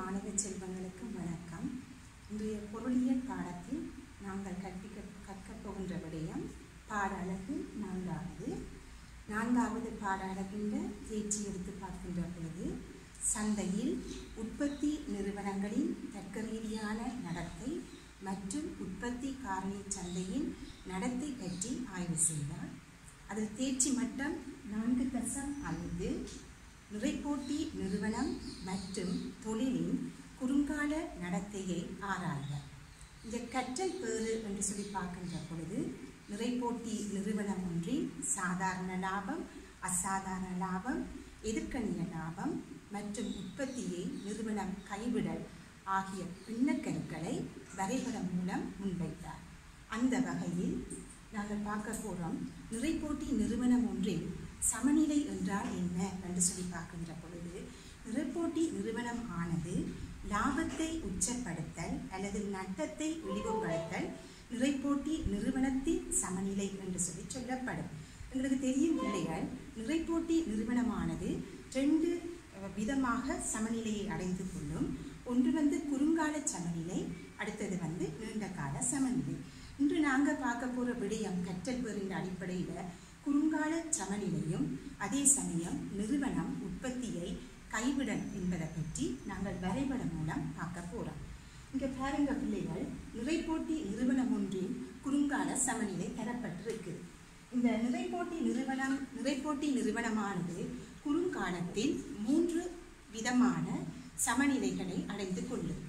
மாணவ செல்வங்களுக்கு வணக்கம் இன்றைய பொருளியல் பாடத்தில் நாங்கள் கற்பிக்க கற்கப் போகின்ற விடயம் பாட அழகு நான்காவது நான்காவது பாட அழகின்ற தேர்ச்சி எடுத்து பார்க்கின்ற பொழுது சந்தையில் உற்பத்தி நிறுவனங்களின் தர்க்கரீதியான நடத்தை மற்றும் உற்பத்தி காரணி சந்தையின் நடத்தை பற்றி ஆய்வு செய்தார் அதில் தேர்ச்சி மட்டம் நான்கு தசம் ஐந்து நிறைப்போட்டி நிறுவனம் மற்றும் தொழிலின் குறுங்கால நடத்தையை ஆராய்க இந்த கற்றல் பேறு என்று சொல்லி பார்க்கின்ற பொழுது நிறைப்போட்டி நிறுவனம் ஒன்றின் சாதாரண லாபம் அசாதாரண லாபம் எதிர்கணிய லாபம் மற்றும் உற்பத்தியை நிறுவனம் கைவிடல் ஆகிய பின்னக்கருக்களை வரைபடம் மூலம் முன்வைத்தார் அந்த வகையில் நாங்கள் பார்க்க போகிறோம் நிறைப்போட்டி நிறுவனம் ஒன்றில் சமநிலை என்றால் என்ன என்று சொல்லி பார்க்கின்ற பொழுது நிறைப்போட்டி நிறுவனம் ஆனது லாபத்தை உச்சப்படுத்தல் அல்லது நட்டத்தை இழிவுபடுத்தல் நிறைப்போட்டி நிறுவனத்தின் சமநிலை என்று சொல்லி சொல்லப்படும் எங்களுக்கு தெரியும் பிள்ளைகள் நிறைப்போட்டி நிறுவனமானது ரெண்டு விதமாக சமநிலையை அடைந்து கொள்ளும் ஒன்று வந்து குறுங்கால சமநிலை அடுத்தது வந்து நீண்ட கால சமநிலை இன்று நாங்கள் பார்க்க போகிற விடயம் கற்றல் பேரின் அடிப்படையில் குறுங்கால சமநிலையும் அதே சமயம் நிறுவனம் உற்பத்தியை கைவிடல் என்பதை பற்றி நாங்கள் வரைபடம் மூலம் பார்க்க போகிறோம் இங்கே பாருங்க பிள்ளைகள் நிறைப்போட்டி நிறுவனம் ஒன்றின் குறுங்கால சமநிலை தரப்பட்டிருக்கு இந்த நிறைப்போட்டி நிறுவனம் நிறைப்போட்டி நிறுவனமானது குறுங்காலத்தில் மூன்று விதமான சமநிலைகளை அடைந்து கொள்ளும்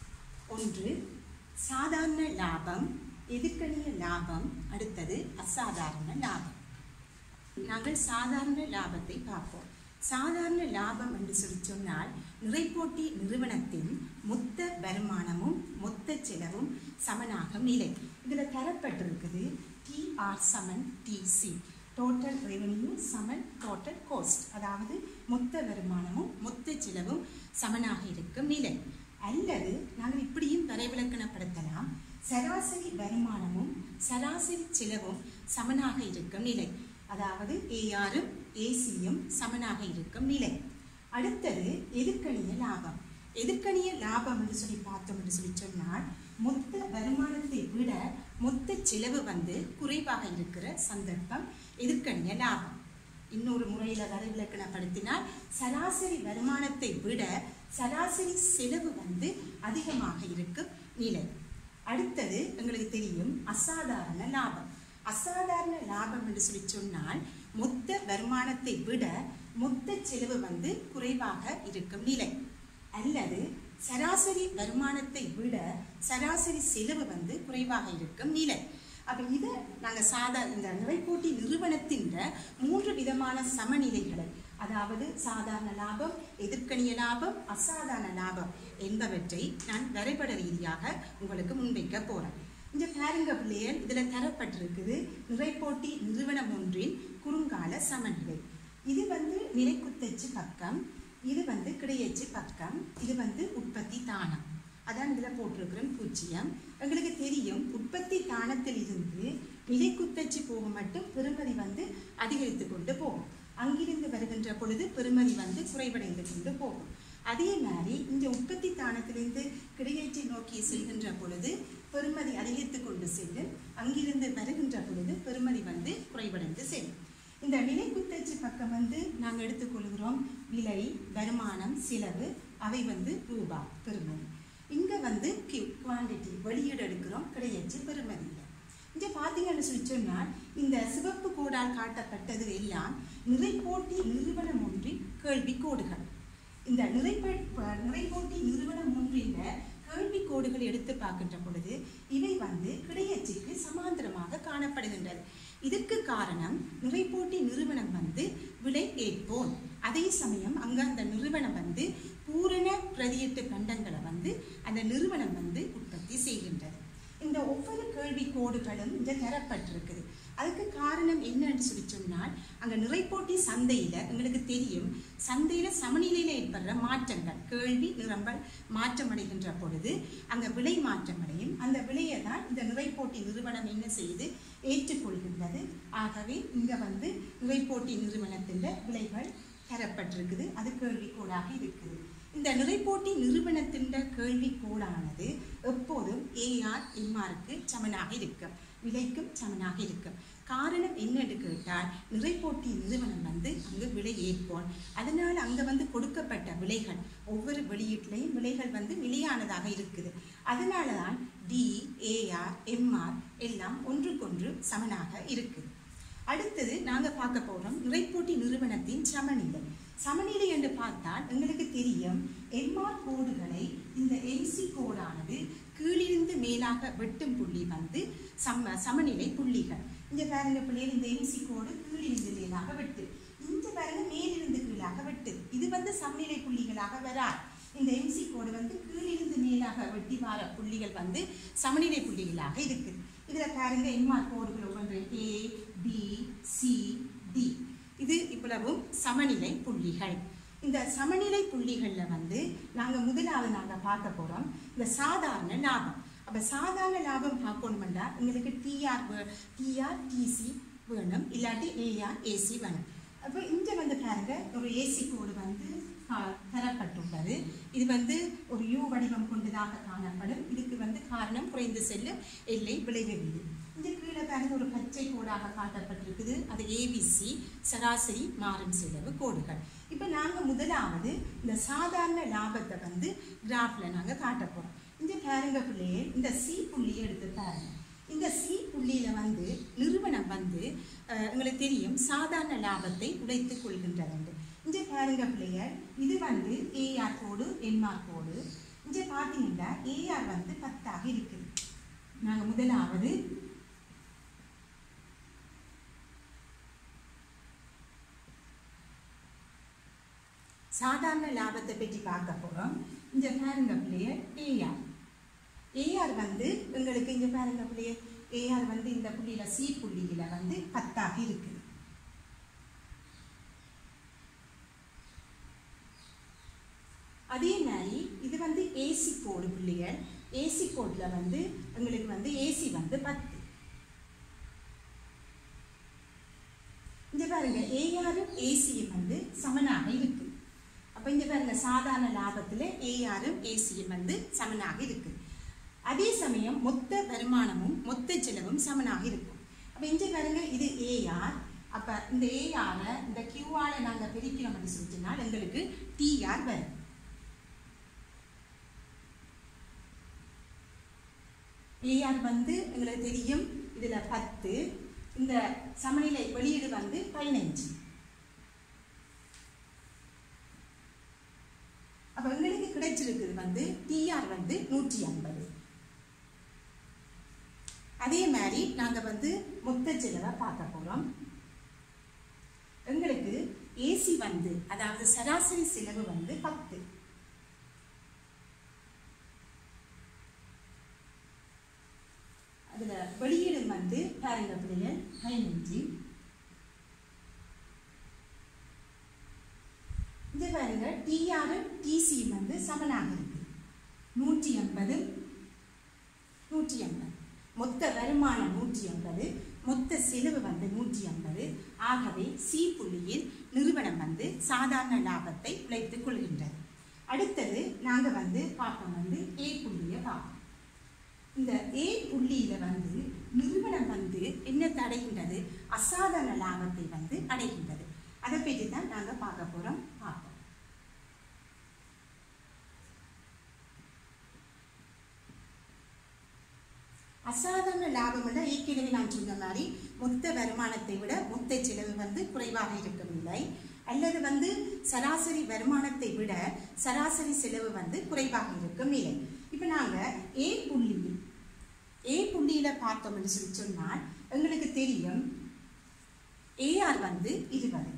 ஒன்று சாதாரண லாபம் எதிர்கணிய லாபம் அடுத்தது அசாதாரண லாபம் நாங்கள் சாதாரண லாபத்தை பார்ப்போம் சாதாரண லாபம் என்று சொல்லி சொன்னால் நிறைப்போட்டி நிறுவனத்தின் மொத்த வருமானமும் மொத்த செலவும் சமனாகும் நிலை இதில் தரப்பட்டிருக்குது டிஆர் சமன் டிசி டோட்டல் ரெவென்யூ சமன் டோட்டல் கோஸ்ட் அதாவது மொத்த வருமானமும் மொத்த செலவும் சமனாக இருக்கும் நிலை அல்லது நாங்கள் இப்படியும் வரைவிலக்கணப்படுத்தலாம் சராசரி வருமானமும் சராசரி செலவும் சமனாக இருக்கும் நிலை அதாவது ஏஆரும் ஏசியும் சமனாக இருக்கும் நிலை அடுத்தது எதிர்கணிய லாபம் எதிர்கணிய லாபம் என்று சொல்லி பார்த்தோம் என்று சொல்லி சொன்னால் மொத்த வருமானத்தை விட மொத்த செலவு வந்து குறைவாக இருக்கிற சந்தர்ப்பம் எதிர்கணிய லாபம் இன்னொரு முறையில் வரைவிலக்கணப்படுத்தினால் சராசரி வருமானத்தை விட சராசரி செலவு வந்து அதிகமாக இருக்கும் நிலை அடுத்தது எங்களுக்கு தெரியும் அசாதாரண லாபம் அசாதாரண லாபம் என்று சொல்லி சொன்னால் மொத்த வருமானத்தை விட மொத்த செலவு வந்து குறைவாக இருக்கும் நிலை அல்லது சராசரி வருமானத்தை விட சராசரி செலவு வந்து குறைவாக இருக்கும் நிலை அப்போ இதை நாங்கள் சாதா இந்த நிறைப்போட்டி நிறுவனத்தின் மூன்று விதமான சமநிலைகளை அதாவது சாதாரண லாபம் எதிர்கணிய லாபம் அசாதாரண லாபம் என்பவற்றை நான் வரைபட ரீதியாக உங்களுக்கு முன்வைக்க போகிறேன் இந்த பாருங்க பிள்ளைகள் இதில் தரப்பட்டிருக்குது நிறைப்போட்டி நிறுவனம் ஒன்றின் குறுங்கால சமநிலை இது வந்து நிலைக்குத்தச்சு பக்கம் இது வந்து கிடையச்சு பக்கம் இது வந்து உற்பத்தி தானம் அதான் இதில் போட்டிருக்கிறோம் பூஜ்ஜியம் எங்களுக்கு தெரியும் உற்பத்தி தானத்தில் இருந்து நிலைக்குத்தச்சு போக மட்டும் பெருமதி வந்து அதிகரித்து கொண்டு போகும் அங்கிருந்து வருகின்ற பொழுது பெருமதி வந்து குறைவடைந்து கொண்டு போகும் அதே மாதிரி இந்த உற்பத்தி தானத்திலிருந்து கிடையேற்றி நோக்கி செல்கின்ற பொழுது பெருமதி அதிகரித்து கொண்டு செல்லும் அங்கிருந்து வருகின்ற பொழுது பெருமதி வந்து குறைவடைந்து செல்லும் இந்த நிலைக்குத்தச்சு பக்கம் வந்து நாங்கள் எடுத்துக்கொள்கிறோம் விலை வருமானம் செலவு அவை வந்து ரூபா பெருமதி இங்கே வந்து கியூ குவான்டிட்டி வெளியீடு எடுக்கிறோம் கிடையாச்சு பெருமதியில் இங்கே பார்த்தீங்கன்னு சொல்லி சொன்னால் இந்த சிவப்பு கோடால் காட்டப்பட்டது எல்லாம் நிறைப்போட்டி நிறுவனம் ஒன்றின் கேள்வி கோடுகள் இந்த நிறைப்ப நிறைப்போட்டி நிறுவனம் ஒன்றின் கேள்வி கோடுகள் எடுத்து பார்க்கின்ற பொழுது இவை வந்து கிடையச்சுக்கு சமாந்தரமாக காணப்படுகின்றது இதற்கு காரணம் நிறைப்போட்டி நிறுவனம் வந்து விலை ஏற்போன் அதே சமயம் அங்கே அந்த நிறுவனம் வந்து பூரண பிரதியீட்டு பண்டங்களை வந்து அந்த நிறுவனம் வந்து உற்பத்தி செய்கின்றது இந்த ஒவ்வொரு கேள்வி கோடுகளும் இங்கே தரப்பட்டிருக்குது அதுக்கு காரணம் என்னன்னு சொல்லி சொன்னால் அங்கே நிறைப்போட்டி சந்தையில் எங்களுக்கு தெரியும் சந்தையில் சமநிலையில் ஏற்படுற மாற்றங்கள் கேள்வி நிரம்பல் மாற்றமடைகின்ற பொழுது அங்கே விலை மாற்றமடையும் அந்த விலையை தான் இந்த நிறைப்போட்டி நிறுவனம் என்ன செய்து ஏற்றுக்கொள்கின்றது ஆகவே இங்கே வந்து நிறைப்போட்டி நிறுவனத்தின் விலைகள் தரப்பட்டிருக்குது அது கேள்விக்கோடாக இருக்குது இந்த நிறைப்போட்டி நிறுவனத்தின் கேள்வி கோளானது எப்போதும் ஏஆர் எம்ஆருக்கு சமனாக இருக்கும் விலைக்கும் சமனாக இருக்கும் காரணம் என்னன்னு கேட்டால் நிறைப்போட்டி நிறுவனம் வந்து அங்கு விலை ஏற்போம் அதனால் அங்கே வந்து கொடுக்கப்பட்ட விலைகள் ஒவ்வொரு வெளியீட்டிலையும் விலைகள் வந்து நிலையானதாக இருக்குது அதனால தான் டி ஏஆர் எம்ஆர் எல்லாம் ஒன்றுக்கொன்று சமனாக இருக்குது அடுத்தது நாங்கள் பார்க்க போகிறோம் நிறைப்போட்டி நிறுவனத்தின் சமநிலை சமநிலை என்று பார்த்தால் எங்களுக்கு தெரியும் எம்ஆர் கோடுகளை இந்த எம்சி கோடானது கீழிருந்து மேலாக வெட்டும் புள்ளி வந்து சம சமநிலை புள்ளிகள் இங்க பாருங்க பிள்ளைகள் இந்த எம்சி கோடு கீழிருந்து மேலாக வெட்டு இந்த பாருங்க மேலிருந்து கீழாக வெட்டுது இது வந்து சமநிலை புள்ளிகளாக வரா இந்த எம்சி கோடு வந்து கீழிருந்து மேலாக வெட்டி வார புள்ளிகள் வந்து சமநிலை புள்ளிகளாக இருக்குது இதுல பாருங்க எம்ஆர் கோடுகள் ஒவ்வொன்று ஏ பி சி டி இது இவ்வளவும் சமநிலை புள்ளிகள் இந்த சமநிலை புள்ளிகள்ல வந்து நாங்க முதலாவது நாங்க பார்க்க போறோம் இந்த சாதாரண லாபம் அப்ப சாதாரண லாபம் பார்க்கணுமெண்டா எங்களுக்கு டிஆர் டிஆர் டிசி வேணும் இல்லாட்டி ஏஆர் ஏசி வேணும் அப்போ இங்க வந்து பாருங்க ஒரு ஏசி கோடு வந்து ஆ, தரப்பட்டுள்ளது இது வந்து ஒரு யூ வடிவம் கொண்டதாக காணப்படும் இதுக்கு வந்து காரணம் குறைந்து செல்லும் எல்லை விளைவு வீடு இந்த கீழே பாருங்க ஒரு பச்சை கோடாக காட்டப்பட்டிருக்குது அது ஏபிசி சராசரி மாறும் செலவு கோடுகள் இப்போ நாங்கள் முதலாவது இந்த சாதாரண லாபத்தை வந்து கிராஃபில் நாங்கள் காட்ட போகிறோம் இந்த பாருங்க பிள்ளையே இந்த சி புள்ளியை எடுத்து பாருங்க இந்த சி புள்ளியில வந்து நிறுவனம் வந்து அஹ், உங்களுக்கு தெரியும் சாதாரண லாபத்தை உழைத்துக் கொள்கின்றது இங்கே பாருங்க பிள்ளையர் இது வந்து ஏஆர் கோடு என்ஆர் கோடு இங்கே பார்த்தீங்கன்னா ஏஆர் வந்து பத்தாக இருக்குது நாங்கள் முதலாவது சாதாரண லாபத்தை பற்றி பார்க்க போகிறோம் இந்த பாருங்க பிள்ளையர் ஏஆர் ஏஆர் வந்து எங்களுக்கு இங்கே பாருங்க பிள்ளையர் ஏஆர் வந்து இந்த புள்ளியில சி புள்ளியில வந்து பத்தாக இருக்குது அதே மாதிரி இது வந்து ஏசி கோடு பிள்ளைகள் ஏசி கோடில் வந்து எங்களுக்கு வந்து ஏசி வந்து பத்து இங்க பாருங்க ஏஆரும் ஏசியும் வந்து சமனாக இருக்கு அப்ப இங்க பாருங்க சாதாரண லாபத்துல ஏஆரும் ஏசியும் வந்து சமனாக இருக்கு அதே சமயம் மொத்த வருமானமும் மொத்த செலவும் சமனாக இருக்கும் அப்ப இங்க பாருங்க இது ஏஆர் அப்ப இந்த ஏஆர இந்த கியூஆர நாங்க பிரிக்கிறோம் அப்படின்னு சொல்லிச்சுன்னா எங்களுக்கு டிஆர் வரும் ஏஆர் வந்து எங்களுக்கு தெரியும் இதுல பத்து இந்த சமநிலை வெளியீடு வந்து பதினஞ்சு அப்ப எங்களுக்கு கிடைச்சிருக்குது வந்து டிஆர் வந்து நூற்றி ஐம்பது அதே மாதிரி நாங்க வந்து மொத்த செலவை பார்க்க போறோம் எங்களுக்கு ஏசி வந்து அதாவது சராசரி செலவு வந்து பத்து அதுல வெளியீடு வந்து பாருங்க பிள்ளைகள் பதினஞ்சு இது பாருங்க டிஆர் டிசி வந்து சமனாக இருக்கு நூற்றி எண்பது நூற்றி எண்பது மொத்த வருமானம் நூற்றி எண்பது மொத்த செலவு வந்து நூற்றி ஐம்பது ஆகவே சி புள்ளியில் நிறுவனம் வந்து சாதாரண லாபத்தை உழைத்துக் கொள்கின்றது அடுத்தது நாங்கள் வந்து பார்ப்போம் வந்து ஏ புள்ளியை பார்ப்போம் இந்த ஏ புள்ளியில வந்து நிறுவனம் வந்து என்ன அடைகின்றது அசாதாரண லாபத்தை வந்து அடைகின்றது அதை பற்றி தான் நாங்க பார்க்க போறோம் பார்ப்போம் அசாதாரண லாபம் என்ற ஏற்கனவே நான் சொன்ன மாதிரி மொத்த வருமானத்தை விட மொத்த செலவு வந்து குறைவாக இருக்கும் நிலை அல்லது வந்து சராசரி வருமானத்தை விட சராசரி செலவு வந்து குறைவாக இருக்கும் நிலை இப்போ நாங்க ஏ புள்ளி ஏ புள்ளியில பார்த்தோம்னு சொல்லி சொன்னால் எங்களுக்கு தெரியும் ஏஆர் வந்து இருபது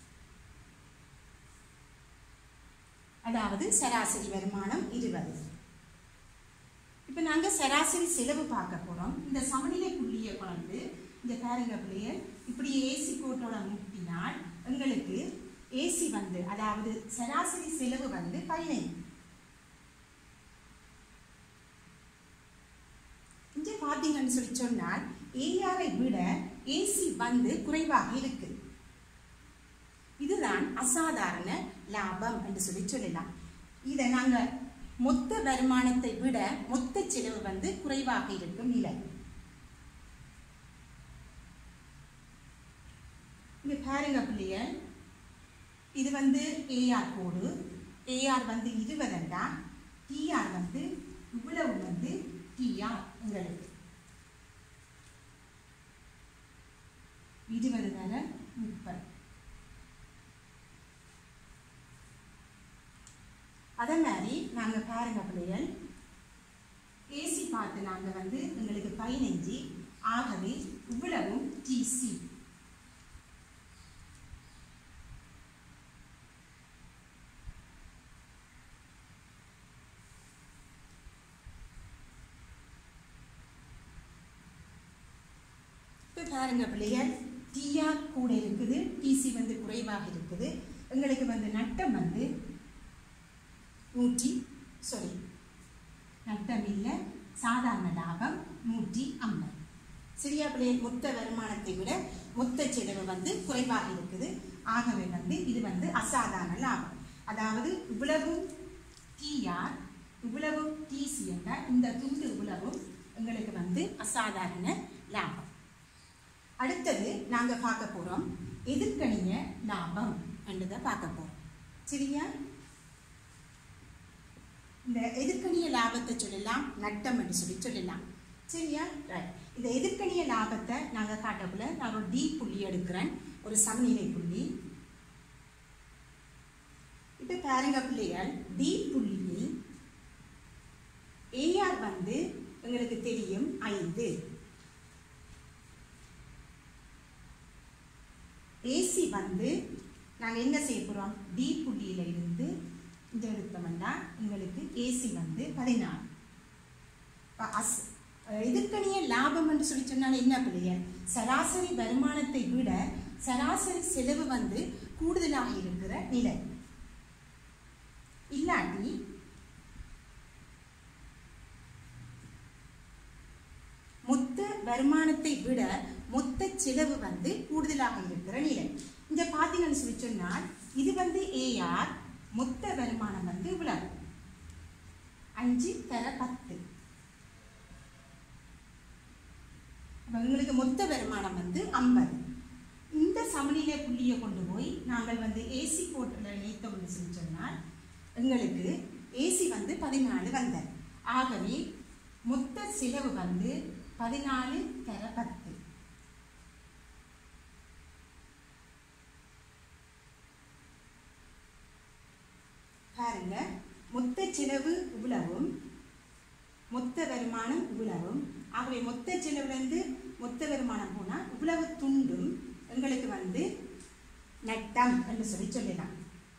அதாவது சராசரி வருமானம் இருபது இப்போ நாங்க சராசரி செலவு பார்க்க போறோம் இந்த சமநிலை புள்ளியை கொண்டு இந்த பாருங்க பிள்ளையர் இப்படி ஏசி கோட்டோட முட்டினால் எங்களுக்கு ஏசி வந்து அதாவது சராசரி செலவு வந்து பதினைந்து இங்கே பார்த்தீங்கன்னு சொல்லி சொன்னால் ஏஆரை விட ஏசி வந்து குறைவாக இருக்கு இதுதான் அசாதாரண லாபம் என்று சொல்லி சொல்லலாம் இதை நாங்கள் மொத்த வருமானத்தை விட மொத்த செலவு வந்து குறைவாக இருக்கும் நிலை இங்க பாருங்க பிள்ளைகள் இது வந்து ஏஆர் கோடு ஏஆர் வந்து இருபதண்டா டிஆர் வந்து இவ்வளவு வந்து டிஆர் உங்களுக்கு இருபது தர முப்பது அதே மாதிரி நாங்கள் பாருங்க பிள்ளைகள் ஏசி பார்த்து நாங்கள் வந்து எங்களுக்கு பதினஞ்சு ஆகவே இவ்வளவும் டிசி இப்போ பாருங்க பிள்ளைகள் டிஆர் கூட இருக்குது டிசி வந்து குறைவாக இருக்குது எங்களுக்கு வந்து நட்டம் வந்து நூற்றி சாரி நட்டம் இல்லை சாதாரண லாபம் நூற்றி ஐம்பது சரியா பிள்ளைகள் மொத்த வருமானத்தை விட மொத்த செலவு வந்து குறைவாக இருக்குது ஆகவே வந்து இது வந்து அசாதாரண லாபம் அதாவது இவ்வளவு டிஆர் இவ்வளவு டிசி என்றால் இந்த துண்டு இவ்வளவும் எங்களுக்கு வந்து அசாதாரண லாபம் அடுத்தது நாங்கள் பார்க்க போகிறோம் எதிர்கணிய லாபம் என்றதை பார்க்க போகிறோம் சரியா இந்த எதிர்கணிய லாபத்தை சொல்லலாம் நட்டம் என்று சொல்லி சொல்லலாம் சரியா ரைட் இந்த எதிர்கணிய லாபத்தை நாங்கள் காட்டக்குள்ள நான் ஒரு டி புள்ளி எடுக்கிறேன் ஒரு சமநிலை புள்ளி இப்போ பாருங்க பிள்ளைகள் டி புள்ளியில் ஏஆர் வந்து எங்களுக்கு தெரியும் ஐந்து ஏசி வந்து நாங்கள் என்ன செய்ய போகிறோம் டி புள்ளியில் இருந்து இந்த எடுத்தோம்னா உங்களுக்கு ஏசி வந்து பதினாறு இப்போ அஸ் எதிர்கணிய லாபம் என்று சொல்லி சொன்னால் என்ன பிள்ளைகள் சராசரி வருமானத்தை விட சராசரி செலவு வந்து கூடுதலாக இருக்கிற நிலை இல்லாட்டி மொத்த வருமானத்தை விட மொத்த செலவு வந்து கூடுதலாக இருக்கிற நிலை இந்த பார்த்தீங்கன்னு சொல்லி சொன்னால் இது வந்து ஏஆர் மொத்த வருமானம் வந்து இவ்வளவு அஞ்சு தர பத்து அப்ப உங்களுக்கு மொத்த வருமானம் வந்து ஐம்பது இந்த சமநிலை புள்ளியை கொண்டு போய் நாங்கள் வந்து ஏசி கோட்டில் இணைத்தோம்னு சொல்லி சொன்னால் எங்களுக்கு ஏசி வந்து பதினாலு வந்தது ஆகவே மொத்த செலவு வந்து பதினாலு தர பத்து பாருங்க மொத்த செலவு இவ்வளவும் மொத்த வருமானம் இவ்வளவும் ஆகவே மொத்த செலவுலேருந்து மொத்த வருமானம் போனால் இவ்வளவு துண்டும் எங்களுக்கு வந்து நட்டம் என்று சொல்லி சொல்லலாம்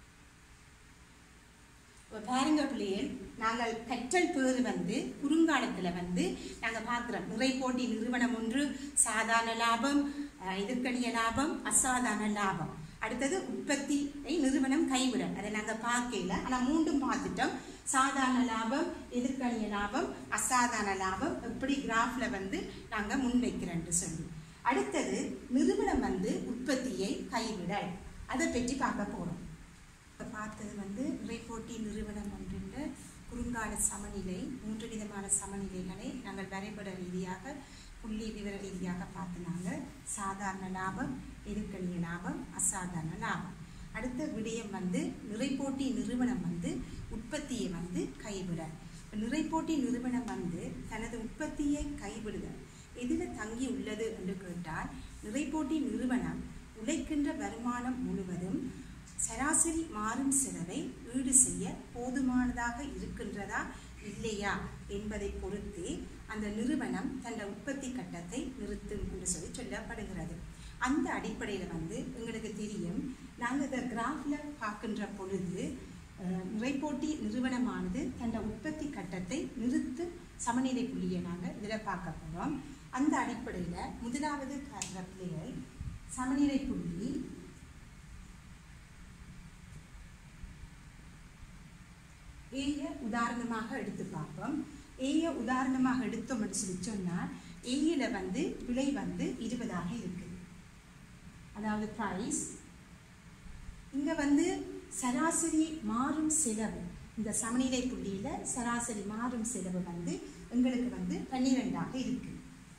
இப்போ பாருங்க பிள்ளைகள் நாங்கள் கற்றல் பேர் வந்து குறுங்காலத்தில் வந்து நாங்கள் பார்க்குறோம் நிறை போட்டி நிறுவனம் ஒன்று சாதாரண லாபம் அஹ், எதிர்க்கணிய லாபம் அசாதாரண லாபம் அடுத்தது உற்பத்தியை நிறுவனம் கைவிட அதை நாங்கள் பார்க்கல ஆனால் மூண்டும் பார்த்துட்டோம் சாதாரண லாபம் எதிர்க்கணிய லாபம் அசாதாரண லாபம் எப்படி கிராஃப்ல வந்து நாங்கள் முன்வைக்கிறோன்னு சொல்லி அடுத்தது நிறுவனம் வந்து உற்பத்தியை கைவிடல் அதை பற்றி பார்க்க போகிறோம் இப்ப பார்த்தது வந்து போட்டி நிறுவனம் ஒன்றின்ற குறுங்கால சமநிலை மூன்று விதமான சமநிலைகளை நாங்கள் வரைபட ரீதியாக புள்ளி விவர ரீதியாக பார்த்தினாங்க சாதாரண லாபம் எதிர்கணிய லாபம் அசாதாரண லாபம் அடுத்த விடயம் வந்து நிறைப்போட்டி நிறுவனம் வந்து உற்பத்தியை வந்து கைவிட இப்ப நிறைப்போட்டி நிறுவனம் வந்து தனது உற்பத்தியை கைவிடுதல் எதில் தங்கி உள்ளது என்று கேட்டால் நிறைப்போட்டி நிறுவனம் உழைக்கின்ற வருமானம் முழுவதும் சராசரி மாறும் செலவை ஈடு செய்ய போதுமானதாக இருக்கின்றதா இல்லையா என்பதை பொறுத்து அந்த நிறுவனம் தன் உற்பத்தி கட்டத்தை நிறுத்தும் என்று சொல்லி சொல்லப்படுகிறது அந்த அடிப்படையில் வந்து எங்களுக்கு தெரியும் நாங்கள் இந்த கிராஃபில் பார்க்கின்ற பொழுது அஹ், நிறைப்போட்டி நிறுவனமானது தன் உற்பத்தி கட்டத்தை நிறுத்து சமநிலை புள்ளியை நாங்கள் இதில் பார்க்க போகிறோம் அந்த அடிப்படையில் முதலாவது காட்டுற பிள்ளைகள் சமநிலை புள்ளி ஏய உதாரணமாக எடுத்து பார்ப்போம் ஏய உதாரணமாக எடுத்தோம் என்று சொல்லி சொன்னால் ஏயில வந்து விலை வந்து இருபதாக இருக்குது அதாவது ப்ரைஸ் இங்க வந்து சராசரி மாறும் செலவு இந்த சமநிலை புள்ளியில் சராசரி மாறும் செலவு வந்து எங்களுக்கு வந்து பன்னிரெண்டாக இருக்கு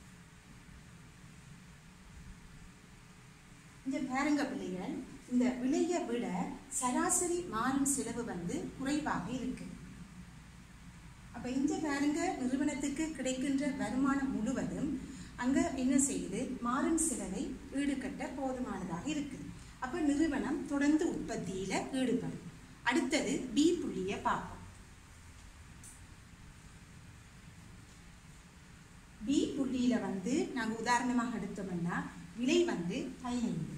இந்த பாருங்க பிள்ளைகள் இந்த விலையை விட சராசரி மாறும் செலவு வந்து குறைவாக இருக்கு அப்ப இந்த பாருங்க நிறுவனத்துக்கு கிடைக்கின்ற வருமானம் முழுவதும் அங்க என்ன செய்யுது மாறும் செலவை ஈடுகட்ட போதுமானதாக இருக்குது அப்ப நிறுவனம் தொடர்ந்து உற்பத்தியில ஈடுபடும் அடுத்தது பி புள்ளியை பார்ப்போம் பி புள்ளியில வந்து நாங்க உதாரணமாக எடுத்தோம்னா விலை வந்து பதினைந்து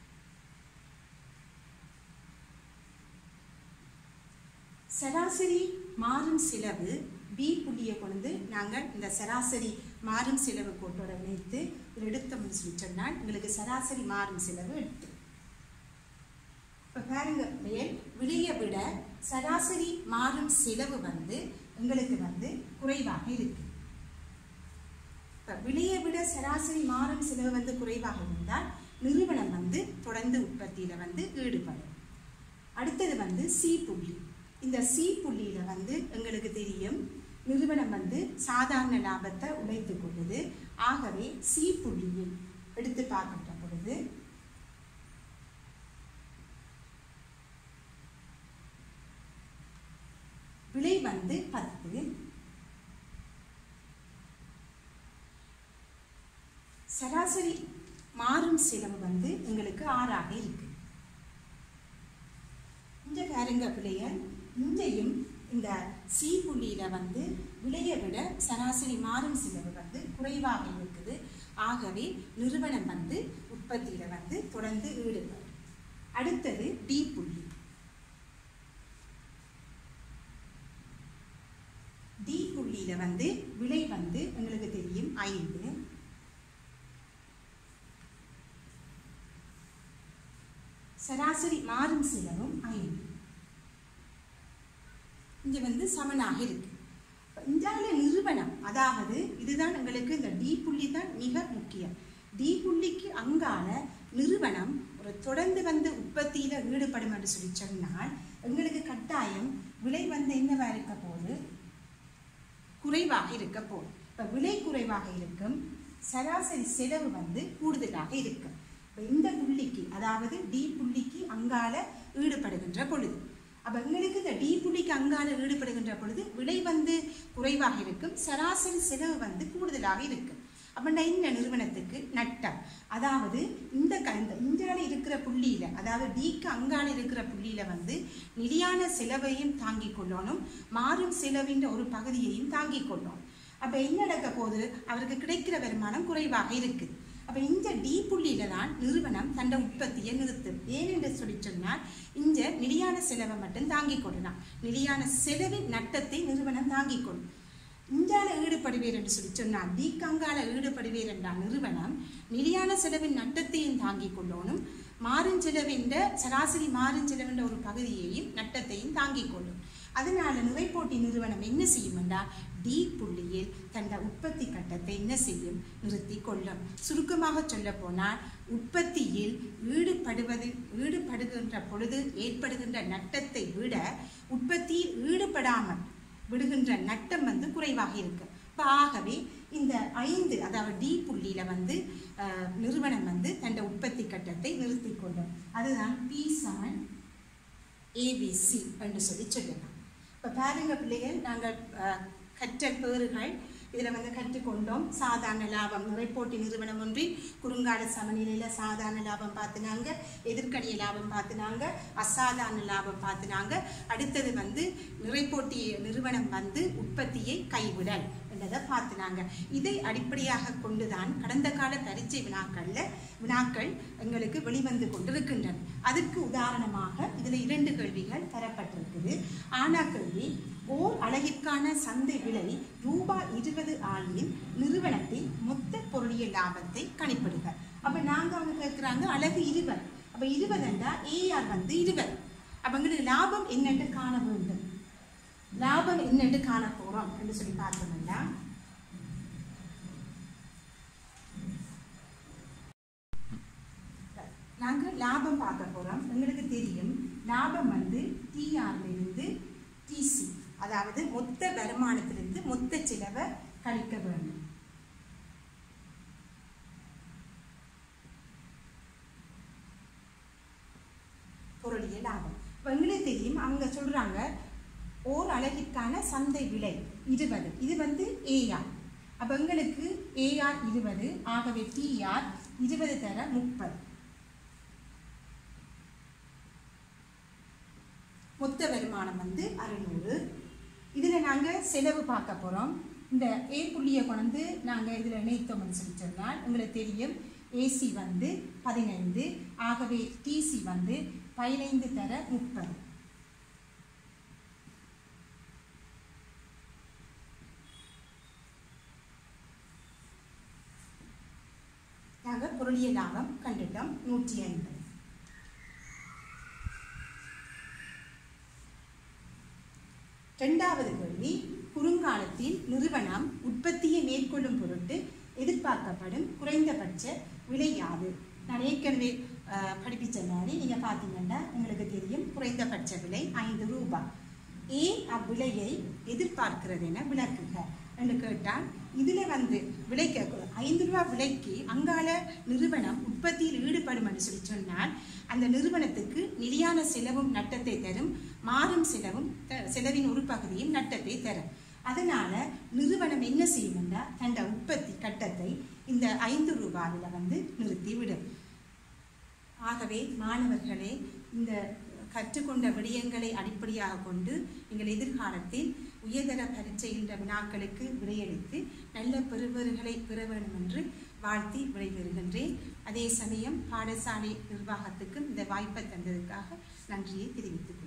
சராசரி மாறும் செலவு பி புள்ளியை கொண்டு நாங்கள் இந்த சராசரி மாறும் செலவு கோட்டோட இணைத்து இதில் எடுத்தோம்னு சொல்லி சொன்னால் எங்களுக்கு சராசரி மாறும் செலவு எட்டு இப்போ பாருங்க மேல் விலையை விட சராசரி மாறும் செலவு வந்து எங்களுக்கு வந்து குறைவாக இருக்கு இப்போ விலையை விட சராசரி மாறும் செலவு வந்து குறைவாக இருந்தால் நிறுவனம் வந்து தொடர்ந்து உற்பத்தியில் வந்து ஈடுபடும் அடுத்தது வந்து சி புள்ளி இந்த சி புள்ளியில வந்து எங்களுக்கு தெரியும் நிறுவனம் வந்து சாதாரண லாபத்தை உழைத்துக் கொள்ளுது ஆகவே சி புள்ளியில் எடுத்து பார்க்கின்ற பொழுது விலை வந்து பத்து சராசரி மாறும் செலவு வந்து எங்களுக்கு ஆறாக இருக்கு இந்த பாருங்க பிள்ளைகள் இங்கேயும் இந்த சி புள்ளியில வந்து விலையை விட சராசரி மாறும் செலவு வந்து குறைவாக இருக்குது ஆகவே நிறுவனம் வந்து உற்பத்தியில வந்து தொடர்ந்து ஈடுபடும் அடுத்தது டி புள்ளி டி புள்ளியில வந்து விலை வந்து உங்களுக்கு தெரியும் ஐந்து சராசரி மாறும் செலவும் ஐந்து இங்க வந்து சமனாக இருக்கு இந்தியால நிறுவனம் அதாவது இதுதான் எங்களுக்கு இந்த டி புள்ளி தான் மிக முக்கியம் டி புள்ளிக்கு அங்கால நிறுவனம் ஒரு தொடர்ந்து வந்து உற்பத்தியில ஈடுபடும் என்று சொல்லி சொன்னால் எங்களுக்கு கட்டாயம் விலை வந்து என்னவா இருக்க போது குறைவாக இருக்க போகுது இப்ப விலை குறைவாக இருக்கும் சராசரி செலவு வந்து கூடுதலாக இருக்கும் இப்ப இந்த புள்ளிக்கு அதாவது டி புள்ளிக்கு அங்கால ஈடுபடுகின்ற பொழுது அப்ப எங்களுக்கு இந்த டி புள்ளிக்கு அங்கால ஈடுபடுகின்ற பொழுது விலை வந்து குறைவாக இருக்கும் சராசரி செலவு வந்து கூடுதலாக இருக்கும் அப்படின்னா இந்த நிறுவனத்துக்கு நட்டம் அதாவது இந்த க- இந்த இந்தியாவில் இருக்கிற புள்ளியில அதாவது டிக்கு அங்கால இருக்கிற புள்ளியில வந்து நிலையான செலவையும் தாங்கிக் கொள்ளணும் மாறும் செலவின் ஒரு பகுதியையும் தாங்கிக் கொள்ளணும் அப்ப என்ன நடக்க போகுது அவருக்கு கிடைக்கிற வருமானம் குறைவாக இருக்குது அப்ப இந்த டி புள்ளியில தான் நிறுவனம் தன்னை உற்பத்தியை நிறுத்தும் ஏனென்று சொல்லி சொன்னால் இந்த நிலையான செலவை மட்டும் தாங்கிக் கொள்ளலாம் நிலையான செலவின் நட்டத்தை நிறுவனம் தாங்கிக் கொள்ளும் இந்தியால ஈடுபடுவீர் என்று சொல்லி சொன்னால் டி கங்கால ஈடுபடுவீர் என்றால் நிறுவனம் நிலையான செலவின் நட்டத்தையும் தாங்கிக் கொள்ளணும் மாறுஞ்செலவின் சராசரி மாறுஞ்செலவின் ஒரு பகுதியையும் நட்டத்தையும் தாங்கிக் கொள்ளும் அதனால நிறைப்போட்டி நிறுவனம் என்ன செய்யும் என்றால் டி புள்ளியில் தந்த உற்பத்தி கட்டத்தை என்ன செய்யும் நிறுத்தி கொள்ளும் சுருக்கமாக சொல்ல போனால் உற்பத்தியில் ஈடுபடுவது ஈடுபடுகின்ற பொழுது ஏற்படுகின்ற நட்டத்தை விட உற்பத்தியில் ஈடுபடாமல் விடுகின்ற நட்டம் வந்து குறைவாக இருக்கு இப்போ ஆகவே இந்த ஐந்து அதாவது டி புள்ளியில வந்து அஹ், நிறுவனம் வந்து தன் உற்பத்தி கட்டத்தை நிறுத்தி கொள்ளும் அதுதான் பி செவன் ஏபிசி என்று சொல்லி சொல்லலாம் இப்போ பாருங்க பிள்ளைகள் நாங்கள் அஹ், கற்ற பேறுகள் இதில் வந்து கற்றுக்கொண்டோம் சாதாரண லாபம் நிறைப்போட்டி நிறுவனம் ஒன்றி குறுங்கால சமநிலையில் சாதாரண லாபம் பார்த்துனாங்க எதிர்க்கணிய லாபம் பார்த்துனாங்க அசாதாரண லாபம் பார்த்துனாங்க அடுத்தது வந்து நிறைப்போட்டி நிறுவனம் வந்து உற்பத்தியை கைவிடல் என்றதை பார்த்துனாங்க இதை அடிப்படையாக கொண்டுதான் கடந்த கால பரீட்சை வினாக்கள்ல வினாக்கள் எங்களுக்கு வெளிவந்து கொண்டிருக்கின்றன அதற்கு உதாரணமாக இதில் இரண்டு கேள்விகள் தரப்பட்டிருக்குது ஆனா கேள்வி ஓர் அலகிற்கான சந்தை விலை ரூபாய் இருபது ஆயின் நிறுவனத்தின் மொத்த பொருளியல் லாபத்தை கணிப்பிடுக அப்ப நாங்க அவங்க கேட்குறாங்க அழகு இருபது அப்ப இருபதுண்டா ஏஆர் வந்து இருபது அப்ப எங்களுக்கு லாபம் என்னென்று காண வேண்டும் லாபம் என்னென்று காண போறோம் என்று சொல்லி பார்த்தோம்னா நாங்க லாபம் பார்க்க போறோம் எங்களுக்கு தெரியும் லாபம் வந்து டிஆர்ல இருந்து டிசி அதாவது மொத்த வருமானத்திலிருந்து மொத்த செலவை கழிக்க வேண்டும் பொருளியல் லாபம் இப்போ எங்களுக்கு தெரியும் அவங்க சொல்றாங்க ஓர் அழகிற்கான சந்தை விலை இருபது இது வந்து ஏஆர் அப்போ எங்களுக்கு ஏஆர் இருபது ஆகவே டிஆர் இருபது தர முப்பது மொத்த வருமானம் வந்து அறுநூறு இதில் நாங்கள் செலவு பார்க்க போகிறோம் இந்த ஏ புள்ளியை கொண்டு நாங்கள் இதில் இணைத்தோம்னு சொல்லி சொன்னால் உங்களுக்கு தெரியும் ஏசி வந்து பதினைந்து ஆகவே டிசி வந்து பதினைந்து தர முப்பது நாங்கள் பொருளிய லாபம் கண்டுட்டோம் நூற்றி ஐம்பது இரண்டாவது கேள்வி குறுங்காலத்தில் நிறுவனம் உற்பத்தியை மேற்கொள்ளும் பொருட்டு எதிர்பார்க்கப்படும் குறைந்தபட்ச விலை யாது நான் ஏற்கனவே அஹ், படிப்பிச்ச மாதிரி நீங்கள் பார்த்தீங்கன்னா உங்களுக்கு தெரியும் குறைந்தபட்ச விலை ஐந்து ரூபாய் ஏன் அவ்விலையை எதிர்பார்க்கிறது என விளக்குக என்று கேட்டால் இதில் வந்து விலைக்கு ஐந்து ரூபா விலைக்கு அங்கால நிறுவனம் உற்பத்தியில் ஈடுபடும் என்று சொல்லி சொன்னால் அந்த நிறுவனத்துக்கு நிலையான செலவும் நட்டத்தை தரும் மாறும் செலவும் த- செலவின் ஒரு பகுதியும் நட்டத்தை தரும் அதனால நிறுவனம் என்ன செய்யும்னா தந்த உற்பத்தி கட்டத்தை இந்த ஐந்து ரூபாவில் வந்து நிறுத்திவிடும் ஆகவே மாணவர்களே இந்த கற்றுக்கொண்ட விடயங்களை அடிப்படையாக கொண்டு நீங்கள் எதிர்காலத்தில் உயர்தர பரீட்சை என்ற வினாக்களுக்கு விடையளித்து நல்ல பெறுபவர்களை பெற வேண்டும் என்று வாழ்த்தி விடைபெறுகின்றேன் அதே சமயம் பாடசாலை நிர்வாகத்துக்கும் இந்த வாய்ப்பை தந்ததற்காக நன்றியை தெரிவித்துக்